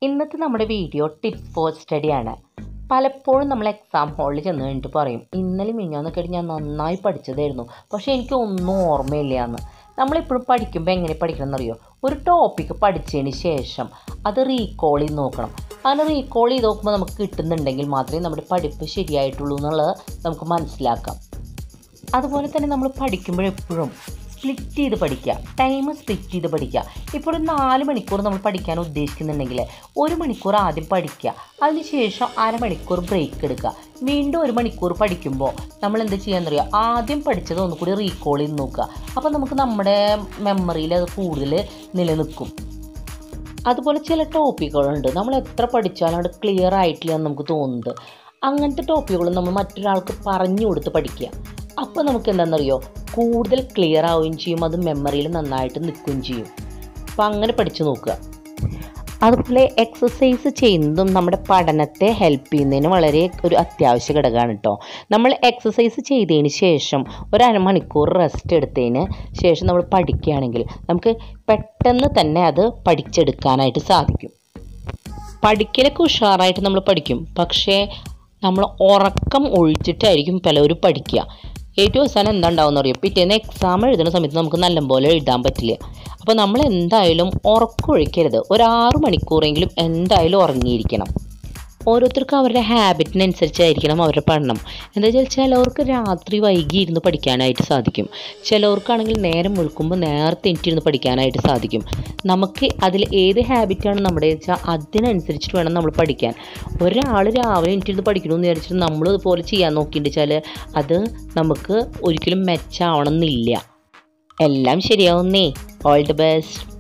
ഇന്നത്തെ നമ്മുടെ video tip four സ്റ്റഡിയാണ് പലപ്പോഴും നമ്മൾ എക്സാം ഹാളിൽ ചെന്ന് കഴിഞ്ഞിട്ട് പറയും ഇന്നലെ മിഞ്ഞാന്നൊക്കെ ആയിട്ട് ഞാൻ നന്നായി പഠിച്ചതായിരുന്നു പക്ഷേ എനിക്ക് ഒന്നും ഓർമ്മയില്ല എന്ന് നമ്മളെപ്പോഴും പഠിക്കുമ്പോൾ എങ്ങനെ പഠിക്കണം എന്നറിയോ ഒരു ടോപ്പിക്ക് പഠിച്ചതിന് ശേഷം അത് റീകോൾ ചെയ്ത് നോക്കണം അങ്ങനെ റീകോൾ ചെയ്ത് നോക്കുമ്പോൾ നമുക്ക് കിട്ടുന്നുണ്ടെങ്കിൽ മാത്രമേ നമ്മുടെ പഠിപ്പ് ശരിയായിട്ടുള്ളൂ എന്നുള്ളത് നമുക്ക് മനസ്സിലാക്കാം അതുപോലെ തന്നെ നമ്മൾ പഠിക്കുമ്പോഴെപ്പോഴും സ്പ്ലിറ്റ് ചെയ്ത് പഠിക്കുക ടൈം സ്പ്ലിറ്റ് ചെയ്ത് പഠിക്കുക ഇപ്പോൾ ഒരു നാല് മണിക്കൂർ നമ്മൾ പഠിക്കാൻ ഉദ്ദേശിക്കുന്നുണ്ടെങ്കിൽ ഒരു മണിക്കൂർ ആദ്യം പഠിക്കുക അതിനുശേഷം അരമണിക്കൂർ ബ്രേക്ക് എടുക്കുക വീണ്ടും ഒരു മണിക്കൂർ പഠിക്കുമ്പോൾ നമ്മൾ എന്ത് ചെയ്യാന്നറിയോ ആദ്യം പഠിച്ചത് ഒന്നുകൂടി റീകോൾ ചെയ്ത് നോക്കുക അപ്പോൾ നമുക്ക് നമ്മുടെ മെമ്മറിയിൽ അത് കൂടുതൽ നിലനിൽക്കും അതുപോലെ ചില ടോപ്പിക്കുകളുണ്ട് നമ്മൾ എത്ര പഠിച്ചാലും അത് ക്ലിയർ ആയിട്ടില്ല എന്ന് നമുക്ക് തോന്നുന്നത് അങ്ങനത്തെ ടോപ്പിക്കുകൾ നമ്മൾ മറ്റൊരാൾക്ക് പറഞ്ഞു കൊടുത്ത് പഠിക്കുക അപ്പോൾ നമുക്ക് എന്താണെന്നറിയോ കൂടുതൽ ക്ലിയർ ആവുകയും ചെയ്യും അത് മെമ്മറിയിൽ നന്നായിട്ട് നിൽക്കുകയും ചെയ്യും അപ്പോൾ അങ്ങനെ പഠിച്ചു നോക്കുക അതുപോലെ എക്സസൈസ് ചെയ്യുന്നതും നമ്മുടെ പഠനത്തെ ഹെൽപ്പ് ചെയ്യുന്നതിന് വളരെ ഒരു അത്യാവശ്യ ഘടകമാണ് കേട്ടോ നമ്മൾ എക്സസൈസ് ചെയ്തതിന് ശേഷം ഒരു അരമണിക്കൂർ റെസ്റ്റ് എടുത്തതിന് ശേഷം നമ്മൾ പഠിക്കുകയാണെങ്കിൽ നമുക്ക് പെട്ടെന്ന് തന്നെ അത് പഠിച്ചെടുക്കാനായിട്ട് സാധിക്കും പഠിക്കലൊക്കെ ഉഷാറായിട്ട് നമ്മൾ പഠിക്കും പക്ഷേ നമ്മൾ ഉറക്കം ഒഴിച്ചിട്ടായിരിക്കും പലരും പഠിക്കുക ഏറ്റവും അവസാനം എന്താ ഉണ്ടാവുമെന്ന് അറിയോ പിറ്റേന്ന് എക്സാം എഴുതുന്ന സമയത്ത് നമുക്ക് നല്ലപോലെ എഴുതാൻ പറ്റില്ല അപ്പോൾ നമ്മൾ എന്തായാലും ഉറക്കം ഒഴിക്കരുത് ഒരു ആറ് മണിക്കൂറെങ്കിലും എന്തായാലും ഉറങ്ങിയിരിക്കണം ഓരോരുത്തർക്കും അവരുടെ ഹാബിറ്റിനനുസരിച്ചായിരിക്കണം അവരുടെ പഠനം എന്താ വെച്ചാൽ ചിലവർക്ക് രാത്രി വൈകി ഇരുന്ന് പഠിക്കാനായിട്ട് സാധിക്കും ചിലവർക്കാണെങ്കിൽ നേരം മുഴുക്കുമ്പോൾ നേരത്തെ എനിക്കിരുന്ന് പഠിക്കാനായിട്ട് സാധിക്കും നമുക്ക് അതിൽ ഏത് ഹാബിറ്റാണ് നമ്മുടെ വെച്ചാൽ അതിനനുസരിച്ചിട്ട് വേണം നമ്മൾ പഠിക്കാൻ ഒരാൾ രാവിലെ എനിക്കിരുന്ന് പഠിക്കണമെന്ന് വിചാരിച്ചിട്ട് നമ്മൾ ഇതുപോലെ ചെയ്യാൻ നോക്കിയിട്ട് വെച്ചാൽ അത് നമുക്ക് ഒരിക്കലും മെച്ചാവണം എന്നില്ല എല്ലാം ശരിയാവുന്നേ ഓൾ ദി ബെസ്റ്റ്